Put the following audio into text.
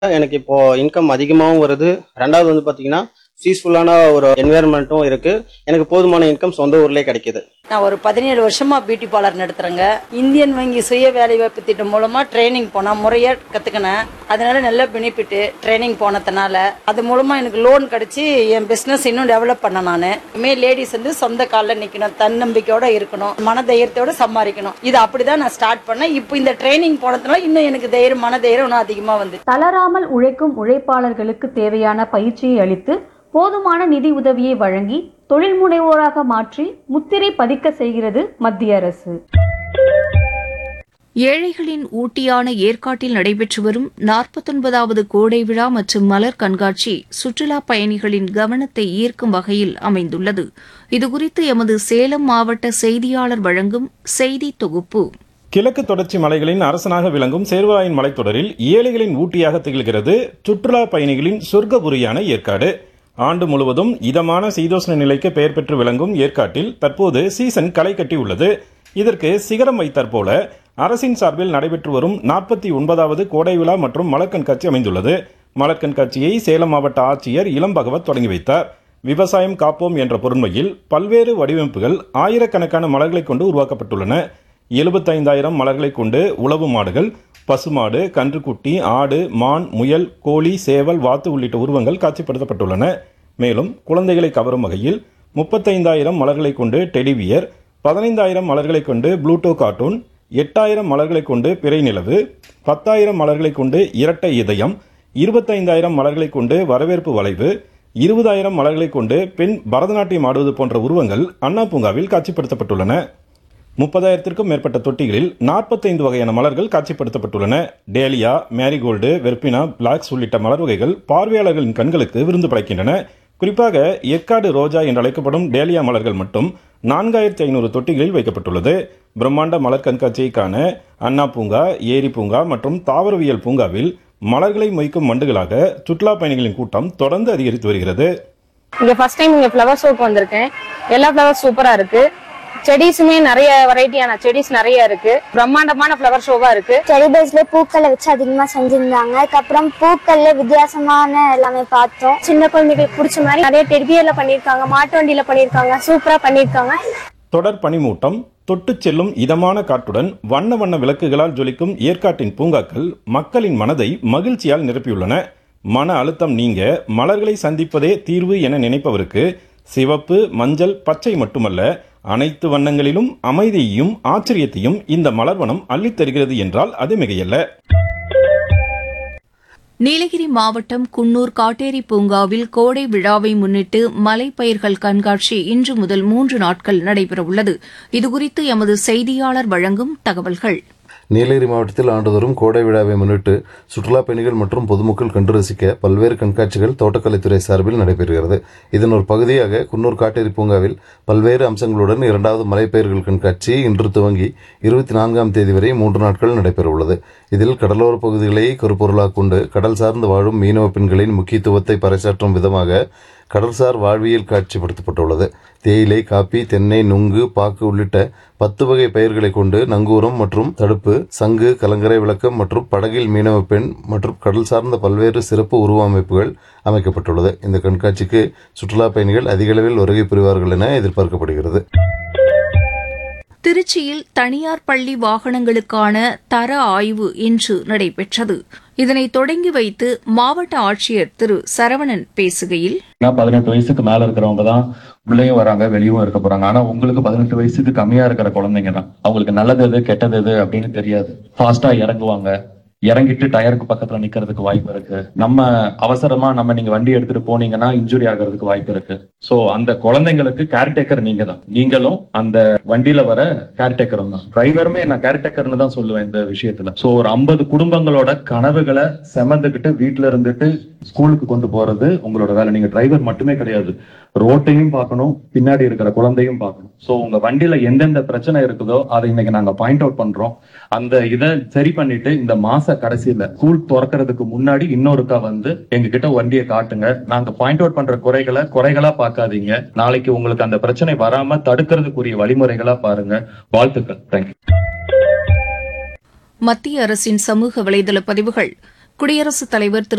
எனக்கு இப்போ இன்கம் அதிகமாகவும் வருது ரெண்டாவது வந்து பார்த்தீங்கன்னா பீஸ்ஃபுல்லான ஒரு என்வாயர்மெண்ட்டும் இருக்கு எனக்கு போதுமான இன்கம் சொந்த ஊர்லேயே கிடைக்குது நான் ஒரு பதினேழு வருஷமா பியூட்டி பார்லர் நடத்துறேங்க இந்தியன் வங்கி சுய வேலைவாய்ப்பு திட்டம் மூலமா ட்ரைனிங் போனா முறையா கத்துக்கினேன் அதனால நல்ல பெனிஃபிட் ட்ரைனிங் போனதுனால அது மூலமா எனக்கு லோன் கிடைச்சி என் பிசினஸ் இன்னும் டெவலப் பண்ண நான் இனிமே லேடிஸ் வந்து சொந்த காலில் நிக்கணும் தன்னம்பிக்கையோட இருக்கணும் மன தைரியத்தோட சம்பாதிக்கணும் இது அப்படிதான் நான் ஸ்டார்ட் பண்ணேன் இப்போ இந்த ட்ரைனிங் போனதுனால இன்னும் எனக்கு தைரியம் மன தைரியம் இன்னும் அதிகமா வந்து தளராமல் உழைக்கும் உழைப்பாளர்களுக்கு தேவையான பயிற்சியை அளித்து போதுமான நிதி உதவியை வழங்கி தொழில் முனைவோராக மாற்றி முத்திரை பதிக்க செய்கிறது மத்திய அரசு ஏழைகளின் ஊட்டியான ஏற்காட்டில் நடைபெற்று வரும் நாற்பத்தொன்பதாவது கோடை விழா மற்றும் மலர் கண்காட்சி சுற்றுலா பயணிகளின் கவனத்தை ஈர்க்கும் வகையில் அமைந்துள்ளது இதுகுறித்து எமது சேலம் மாவட்ட செய்தியாளர் வழங்கும் செய்தி தொகுப்பு கிழக்கு தொடர்ச்சி மலைகளின் அரசனாக விளங்கும் சேர்வராயன் மலைத்தொடரில் ஏழைகளின் ஊட்டியாக திகழ்கிறது சுற்றுலா பயணிகளின் சொர்க்கபுரியான ஏற்காடு ஆண்டு முழுவதும் இதமான சீதோஷ்ண நிலைக்கு பெயர் பெற்று விளங்கும் ஏற்காட்டில் தற்போது சீசன் களை கட்டியுள்ளது இதற்கு சிகரம் வைத்தாற் போல அரசின் சார்பில் நடைபெற்று வரும் நாற்பத்தி ஒன்பதாவது கோடை விழா மற்றும் மலர் கண்காட்சி அமைந்துள்ளது மலர் கண்காட்சியை சேலம் மாவட்ட ஆட்சியர் இளம் பகவத் தொடங்கி வைத்தார் விவசாயம் காப்போம் என்ற பொருண்மையில் பல்வேறு வடிவமைப்புகள் ஆயிரக்கணக்கான மலர்களை கொண்டு உருவாக்கப்பட்டுள்ளன எழுபத்தைந்தாயிரம் மலர்களை கொண்டு உழவு மாடுகள் பசுமாடு கன்றுக்குட்டி ஆடு மான் முயல் கோழி சேவல் வாத்து உள்ளிட்ட உருவங்கள் காட்சிப்படுத்தப்பட்டுள்ளன மேலும் குழந்தைகளை கவரும் வகையில் முப்பத்தைந்தாயிரம் மலர்களை கொண்டு டெலிவியர் பதினைந்தாயிரம் மலர்களை கொண்டு ப்ளூட்டோ கார்ட்டூன் எட்டாயிரம் மலர்களை கொண்டு பிறை நிலவு பத்தாயிரம் மலர்களை கொண்டு இரட்டை இதயம் இருபத்தைந்தாயிரம் மலர்களை கொண்டு வரவேற்பு வளைவு இருபதாயிரம் மலர்களை கொண்டு பெண் பரதநாட்டியம் ஆடுவது போன்ற உருவங்கள் அண்ணா பூங்காவில் காட்சிப்படுத்தப்பட்டுள்ளன முப்பதாயிரத்திற்கும் மேற்பட்ட தொட்டிகளில் நாற்பத்தைந்து வகையான மலர்கள் காட்சிப்படுத்தப்பட்டுள்ளன டேலியா மேரிகோல்டு வெர்பினா பிளாக்ஸ் உள்ளிட்ட மலர் வகைகள் பார்வையாளர்களின் கண்களுக்கு விருந்து படைக்கின்றன குறிப்பாக எக்காடு ரோஜா என்று அழைக்கப்படும் டேலியா மலர்கள் மட்டும் நான்காயிரத்தி ஐநூறு தொட்டிகளில் வைக்கப்பட்டுள்ளது பிரம்மாண்ட மலர் கண்காட்சியை காண அண்ணா பூங்கா ஏரி பூங்கா மற்றும் தாவரவியல் பூங்காவில் மலர்களை மொய்க்கும் மண்டுகளாக சுற்றுலா பயணிகளின் கூட்டம் தொடர்ந்து அதிகரித்து வருகிறது இங்க ஃபர்ஸ்ட் டைம் இங்க ஃப்ளவர் ஷோக்கு வந்திருக்கேன் எல்லா ஃப்ளவர்ஸ் சூப்பரா இருக்கு செடிஸுமே நிறைய வெரைட்டியான செடிஸ் நிறைய இருக்கு பிரம்மாண்டமான ஃப்ளவர் ஷோவா இருக்கு செடி பேஸ்ல பூக்களை வச்சு அதிகமா செஞ்சிருந்தாங்க அதுக்கப்புறம் பூக்கள்ல வித்தியாசமான எல்லாமே பார்த்தோம் சின்ன குழந்தைகளுக்கு பிடிச்ச மாதிரி நிறைய டெடிபியர்ல பண்ணிருக்காங்க மாட்டு வண்டியில பண்ணிருக்காங்க சூப்பரா பண்ணிருக்காங்க தொடர் பனிமூட்டம் தொட்டுச் செல்லும் இதமான காற்றுடன் வண்ண வண்ண விளக்குகளால் ஜொலிக்கும் ஏற்காட்டின் பூங்காக்கள் மக்களின் மனதை மகிழ்ச்சியால் நிரப்பியுள்ளன மன அழுத்தம் நீங்க மலர்களை சந்திப்பதே தீர்வு என நினைப்பவருக்கு சிவப்பு மஞ்சள் பச்சை மட்டுமல்ல அனைத்து வண்ணங்களிலும் அமைதியையும் ஆச்சரியத்தையும் இந்த மலர்வனம் அள்ளித் தருகிறது என்றால் அது மிகையல்ல நீலகிரி மாவட்டம் குன்னூர் காட்டேரி பூங்காவில் கோடை விழாவை முன்னிட்டு மலைப்பயிர்கள் கண்காட்சி இன்று முதல் மூன்று நாட்கள் நடைபெறவுள்ளது இதுகுறித்து எமது செய்தியாளர் வழங்கும் தகவல்கள் நீலகிரி மாவட்டத்தில் ஆண்டுதோறும் கோடை விழாவை முன்னிட்டு சுற்றுலா பயணிகள் மற்றும் பொதுமக்கள் கண்டு ரசிக்க பல்வேறு கண்காட்சிகள் தோட்டக்கலைத்துறை சார்பில் நடைபெறுகிறது இதன் ஒரு பகுதியாக குன்னூர் காட்டேரி பூங்காவில் பல்வேறு அம்சங்களுடன் இரண்டாவது மலைப்பயிர்கள் கண்காட்சி இன்று துவங்கி இருபத்தி நான்காம் தேதி வரை மூன்று நாட்கள் நடைபெறவுள்ளது இதில் கடலோர பகுதிகளை கருப்பொருளாக கொண்டு கடல் சார்ந்து வாழும் மீனவ பெண்களின் முக்கியத்துவத்தை பறைசாற்றும் விதமாக கடல்சார் வாழ்வியல் காட்சிப்படுத்தப்பட்டுள்ளது தேயிலை காப்பி தென்னை நுங்கு பாக்கு உள்ளிட்ட பத்து வகை பயிர்களை கொண்டு நங்கூரம் மற்றும் தடுப்பு சங்கு கலங்கரை விளக்கம் மற்றும் படகில் மீனவ பெண் மற்றும் கடல் சார்ந்த பல்வேறு சிறப்பு உருவ அமைப்புகள் அமைக்கப்பட்டுள்ளது இந்த கண்காட்சிக்கு சுற்றுலா பயணிகள் அதிக அளவில் வருகை புரிவார்கள் என எதிர்பார்க்கப்படுகிறது திருச்சியில் தனியார் பள்ளி வாகனங்களுக்கான தர ஆய்வு இன்று நடைபெற்றது இதனை தொடங்கி வைத்து மாவட்ட ஆட்சியர் திரு சரவணன் பேசுகையில் ஏன்னா பதினெட்டு வயசுக்கு மேல இருக்கிறவங்க தான் உள்ளேயும் வராங்க வெளியும் இருக்க போறாங்க ஆனா உங்களுக்கு பதினெட்டு வயசுக்கு கம்மியா இருக்கிற குழந்தைங்க தான் அவங்களுக்கு நல்லது எது கெட்டது எது அப்படின்னு தெரியாது ஃபாஸ்டா இறங்குவாங்க இறங்கிட்டு டயருக்கு பக்கத்துல நிக்கிறதுக்கு வாய்ப்பு இருக்கு நம்ம அவசரமா நம்ம நீங்க வண்டி எடுத்துட்டு போனீங்கன்னா இன்ஜுரி ஆகிறதுக்கு வாய்ப்பு இருக்கு சோ அந்த குழந்தைங்களுக்கு கேர்டேக்கர் நீங்க தான் நீங்களும் அந்த வண்டியில வர கேர்டேக்கரும் தான் டிரைவருமே நான் கேர்டேக்கர்னு தான் சொல்லுவேன் இந்த விஷயத்துல சோ ஒரு ஐம்பது குடும்பங்களோட கனவுகளை செமந்துக்கிட்டு வீட்டுல இருந்துட்டு ஸ்கூலுக்கு கொண்டு போறது உங்களோட வேலை நீங்க டிரைவர் மட்டுமே கிடையாது ரோட்டையும் பார்க்கணும் பின்னாடி இருக்கிற குழந்தையும் பார்க்கணும் சோ உங்க வண்டியில எந்தெந்த பிரச்சனை இருக்குதோ அதை இன்னைக்கு நாங்க பாயிண்ட் அவுட் பண்றோம் அந்த இதை சரி பண்ணிட்டு இந்த மாச கடைசியில ஸ்கூல் திறக்கிறதுக்கு முன்னாடி இன்னொருக்கா வந்து எங்க கிட்ட வண்டியை காட்டுங்க நாங்க பாயிண்ட் அவுட் பண்ற குறைகளை குறைகளா பார்க்காதீங்க நாளைக்கு உங்களுக்கு அந்த பிரச்சனை வராம தடுக்கிறதுக்குரிய வழிமுறைகளா பாருங்க வாழ்த்துக்கள் தேங்க்யூ மத்திய அரசின் சமூக வலைதள பதிவுகள் குடியரசுத் தலைவர் திரு